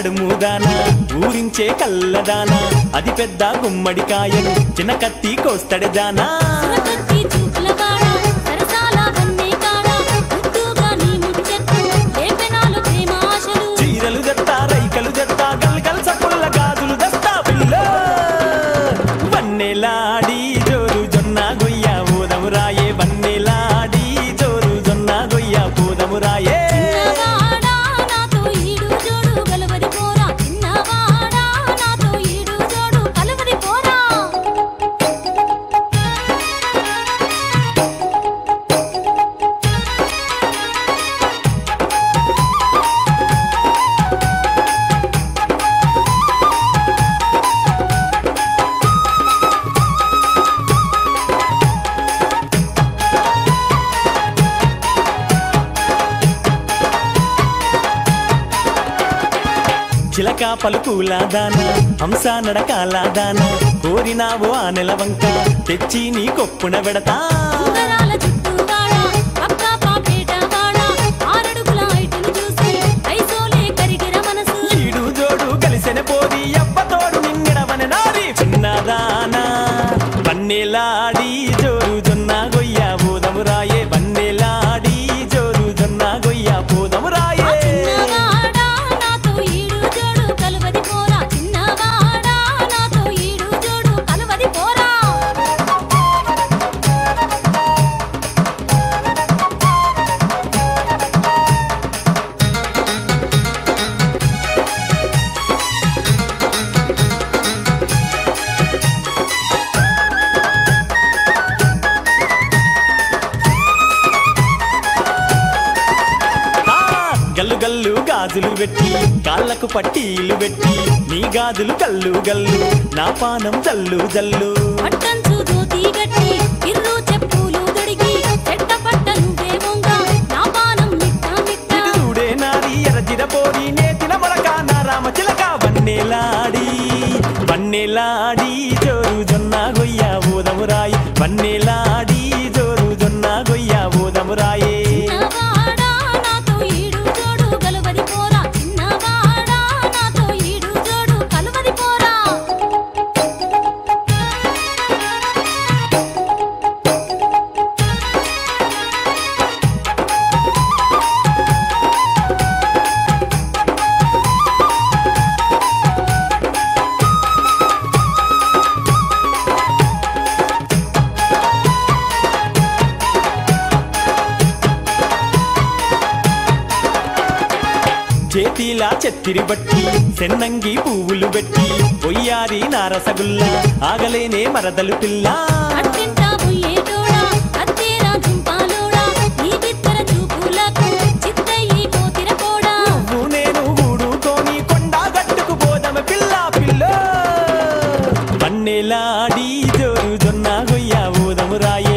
నడుముదానా ఊరించే కల్లదానా అది పెద్ద గుమ్మడికాయను చిన్న కత్తి కోస్తడి జానా సురకత్తి చూపులవాడ, సరసాల వన్నే కాడ, ముద్దుగా నీ ముచ్చెత్తు, లేపెనాలు ప్రేమాశలు. చీరలు జత్తా రైకలు జత్తా గల్ గల్ సపుల్ల గాజులు దస్తా పిల్ల వన్నెలాడి జోరు జొన్న గొయ్య ఊదము రాయే వన్నెలాడి జోరు జొన్న గొయ్య పూదము రాయే చిన్నవాడా, నాతో ఈడు జోడు కలవది పోరా. చిన్నవాడా, నాతో ఈడు జోడు కలవది పోరా. చిలక పలుకులా దాన హంస నడకాల దాన కోరినావు ఆ నెల వంక తెచ్చి నీ కొప్పున పెడతా ఉంగరాల జుట్టువాడ, పక్కా పాపేటవాడ, ఆరడుగుల హైటును చూసి, ఐసోలే కరిగిన మనసు. ఈడు జోడు కలిసిన పోరి అబ్బతోడు నింగిడవని నారి చిన్నదానా వన్నెలాడి జోరు జొన్న గొయ్య పూదము రాయే వన్నెలాడి జోరు జొన్న గొయ్య పూదము ఆ రాయే చిన్నవాడా, నాతో ఈడు జోడు కలవది పోరా. చిన్నవాడా, నాతో ఈడు జోడు కలవది పోరా. ఆ, గల్లు గల్లు గాజులు పెట్టి కాళ్ళకు పట్టీలు పెట్టి నీ గాజులు కల్లు గల్లు నా పానం జల్లు జల్లు పట్టంచు దోతి గట్టి, ఇర్రు చెప్పులు దొడిగి, చెట్ట పట్ట నువ్వే వంగ, నా పానం మిట్ట మిట్ట. ఇటు చూడే నాది ఎర్రజిర పోరి నేతిన మొలక నా రామ చిలక వన్నెలాడి వన్నెలాడి జోరు జొన్న గొయ్య ఊదము రాయి వన్నెలాడి జోరు జొన్న గొయ్య ఊదము రాయే చిన్నవాడా, నాతో ఈడు జోడు కలవది పోరా. చిన్నవాడా, నాతో ఈడు జోడు కలవది పోరా. చేతిలా చెత్తిరి బట్టి సెన్నంగి పువ్వులు పెట్టి పొయ్యారి నారసగుల్లా ఆగలేనే మరదలు పిల్ల అట్టింట బుయ్యేటోడా, అత్తేరా జుంపాలోడా, నీ బిత్తర చూపులకు చిత్తయి కోతిర పోడా. నువ్వు నేను గూడుతోని కొండా గట్టుకు పోదమ పిల్ల పిల్ల వన్నెలాడి జోరు జొన్న గొయ్య ఊదము రాయే